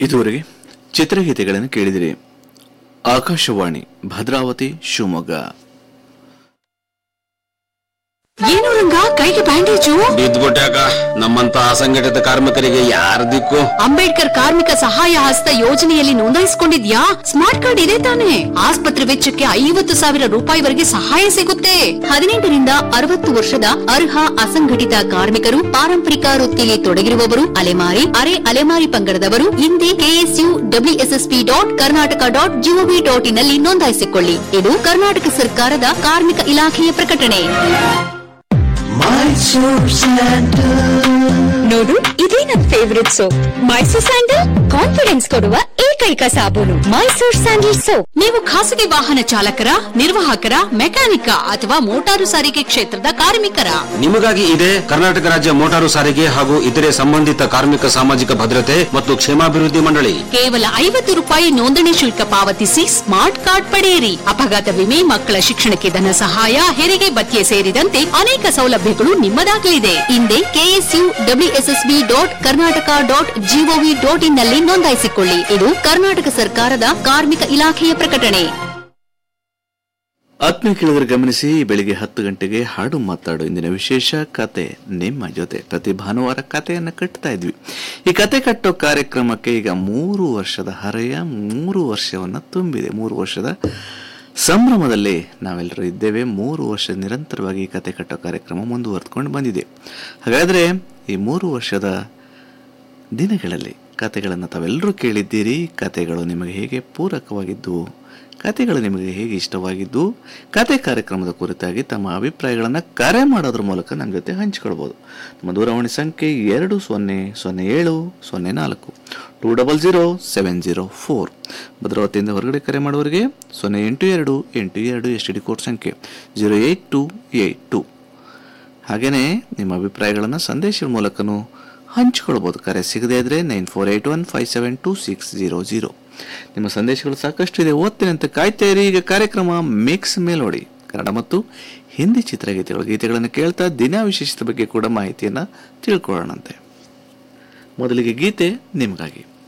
ಇದುವರೆಗೆ ಚಿತ್ರಗೀತೆಗಳನ್ನು ಕೇಳಿದಿರಿ ಆಕಾಶವಾಣಿ ಭದ್ರಾವತಿ ಶಿವಮೊಗ್ಗ ಏನು ರಂಗ ಕೈಗೆ ಬ್ಯಾಂಡೇಜು ಬಿದ್ದ್ಬಿಟ್ಟಾಕ ನಮ್ಮಂತ ಅಸಂಘಟಿತ ಕಾರ್ಮಿಕರಿಗೆ ಯಾರ ದಿಕ್ಕು ಅಂಬೇಡ್ಕರ್ ಕಾರ್ಮಿಕ ಸಹಾಯ ಹಸ್ತ ಯೋಜನೆಯಲ್ಲಿ ನೋಂದಾಯಿಸಿಕೊಂಡಿದ್ಯಾ ಸ್ಮಾರ್ಟ್ ಕಾರ್ಡ್ ಇದೆ ತಾನೆ ಆಸ್ಪತ್ರೆ ವೆಚ್ಚಕ್ಕೆ ಐವತ್ತು ಸಾವಿರ ರೂಪಾಯಿವರೆಗೆ ಸಹಾಯ ಸಿಗುತ್ತೆ ಹದಿನೆಂಟರಿಂದ ಅರವತ್ತು ವರ್ಷದ ಅರ್ಹ ಅಸಂಘಟಿತ ಕಾರ್ಮಿಕರು ಪಾರಂಪರಿಕ ವೃತ್ತಿಯಲ್ಲಿ ತೊಡಗಿರುವವರು ಅಲೆಮಾರಿ ಅರೆ ಅಲೆಮಾರಿ ಪಂಗಡದವರು ಹಿಂದೆ KSU WSSP dot Karnataka dot GOV dot in ನಲ್ಲಿ ನೋಂದಾಯಿಸಿಕೊಳ್ಳಿ ಇದು ಕರ್ನಾಟಕ ಸರ್ಕಾರದ ಕಾರ್ಮಿಕ ಇಲಾಖೆಯ ಪ್ರಕಟಣೆ ನೋಡು ಇದೇ ನನ್ favourite soap Mysore sandal confidence ಕೊಡುವ ಏಕೈಕ ಸಾಬೂನು ಮೈಸೂರ್ ಸ್ಯಾಂಡಲ್ ಸೋಪ್ ನೀವು ಖಾಸಗಿ ವಾಹನ ಚಾಲಕರ ನಿರ್ವಾಹಕರ ಮೆಕ್ಯಾನಿಕ ಅಥವಾ ಮೋಟಾರು ಸಾರಿಗೆ ಕ್ಷೇತ್ರದ ಕಾರ್ಮಿಕರ ನಿಮಗಾಗಿ ಇದೆ ಕರ್ನಾಟಕ ರಾಜ್ಯ ಮೋಟಾರು ಸಾರಿಗೆ ಹಾಗೂ ಇತರೆ ಸಂಬಂಧಿತ ಕಾರ್ಮಿಕ ಸಾಮಾಜಿಕ ಭದ್ರತೆ ಮತ್ತು ಕ್ಷೇಮಾಭಿವೃದ್ಧಿ ಮಂಡಳಿ ಕೇವಲ ಐವತ್ತು ರೂಪಾಯಿ ನೋಂದಣಿ ಶುಲ್ಕ ಪಾವತಿಸಿ ಸ್ಮಾರ್ಟ್ ಕಾರ್ಡ್ ಪಡೆಯಿರಿ ಅಪಘಾತ ವಿಮೆ ಮಕ್ಕಳ ಶಿಕ್ಷಣಕ್ಕೆ ಧನ ಸಹಾಯ ಹೆರಿಗೆ ಭತ್ಯೆ ಸೇರಿದಂತೆ ಅನೇಕ ಸೌಲಭ್ಯಗಳು ನಿಮ್ಮದಾಗಲಿದೆ ಹಿಂದೆ KSU WSSB dot Karnataka dot GOV dot in ನಲ್ಲಿ ನೋಂದಾಯಿಸಿಕೊಳ್ಳಿ ಇದು ಕರ್ನಾಟಕ ಸರ್ಕಾರದ ಕಾರ್ಮಿಕ ಇಲಾಖೆಯ ಪ್ರಕಟಣೆ ಆತ್ಮೀಯ ಕೇಳಿದರೆ ಗಮನಿಸಿ ಬೆಳಿಗ್ಗೆ ಹತ್ತು ಗಂಟೆಗೆ ಹಾಡು ಮಾತಾಡು ಇಂದಿನ ವಿಶೇಷ ಕತೆ ನಿಮ್ಮ ಜೊತೆ ಪ್ರತಿ ಭಾನುವಾರ ಕಥೆಯನ್ನು ಕಟ್ತಾ ಇದ್ವಿ ಈ ಕತೆ ಕಟ್ಟೋ ಕಾರ್ಯಕ್ರಮಕ್ಕೆ ಈಗ ಮೂರು ವರ್ಷದ ಹರೆಯ ಮೂರು ವರ್ಷವನ್ನು ತುಂಬಿದೆ ಮೂರು ವರ್ಷದ ಸಂಭ್ರಮದಲ್ಲಿ ನಾವೆಲ್ಲರೂ ಇದ್ದೇವೆ ಮೂರು ವರ್ಷ ನಿರಂತರವಾಗಿ ಈ ಕತೆ ಕಟ್ಟೋ ಕಾರ್ಯಕ್ರಮ ಮುಂದುವರೆದುಕೊಂಡು ಬಂದಿದೆ ಹಾಗಾದರೆ ಈ ಮೂರು ವರ್ಷದ ದಿನಗಳಲ್ಲಿ ಕತೆಗಳನ್ನು ತಾವೆಲ್ಲರೂ ಕೇಳಿದ್ದೀರಿ ಕತೆಗಳು ನಿಮಗೆ ಹೇಗೆ ಪೂರಕವಾಗಿದ್ದವು ಕತೆಗಳು ನಿಮಗೆ ಹೇಗೆ ಇಷ್ಟವಾಗಿದ್ದು ಕತೆ ಕಾರ್ಯಕ್ರಮದ ಕುರಿತಾಗಿ ತಮ್ಮ ಅಭಿಪ್ರಾಯಗಳನ್ನು ಕರೆ ಮಾಡೋದ್ರ ಮೂಲಕ ನಮ್ಮ ಜೊತೆ ಹಂಚಿಕೊಳ್ಬೋದು ನಮ್ಮ ದೂರವಾಣಿ ಸಂಖ್ಯೆ ಎರಡು ಸೊನ್ನೆ ಸೊನ್ನೆ ಏಳು ಸೊನ್ನೆ ನಾಲ್ಕು two double zero seven zero four ಭದ್ರಾವತಿಯಿಂದ ಹೊರಗಡೆ ಕರೆ ಮಾಡುವವರಿಗೆ ಸೊನ್ನೆ ಎಂಟು ಎರಡು ಎಂಟು ಎರಡು ಎಸ್ ಟಿ ಡಿ ಕೋಡ್ ಸಂಖ್ಯೆ zero eight two eight two ಹಾಗೆಯೇ ನಿಮ್ಮ ಅಭಿಪ್ರಾಯಗಳನ್ನು ಸಂದೇಶದ ಮೂಲಕನೂ ಹಂಚಿಕೊಳ್ಬೋದು ಕರೆ ಸಿಗದೇ ಇದ್ರೆ nine four eight one five seven two six zero zero ನಿಮ್ಮ ಸಂದೇಶಗಳು ಸಾಕಷ್ಟು ಇದೆ ಓದ್ತೇನೆ ಅಂತ ಕಾಯ್ತಾ ಇರಿ ಈಗ ಕಾರ್ಯಕ್ರಮ ಮಿಕ್ಸ್ ಮೇಲೋಡಿ ಕನ್ನಡ ಮತ್ತು ಹಿಂದಿ ಚಿತ್ರಗೀತೆಗಳು ಗೀತೆಗಳನ್ನು ಕೇಳ್ತಾ ದಿನ ವಿಶೇಷತೆ ಬಗ್ಗೆ ಕೂಡ ಮಾಹಿತಿಯನ್ನು ತಿಳ್ಕೊಳ್ಳೋಣಂತೆ ಮೊದಲಿಗೆ ಗೀತೆ ನಿಮಗಾಗಿ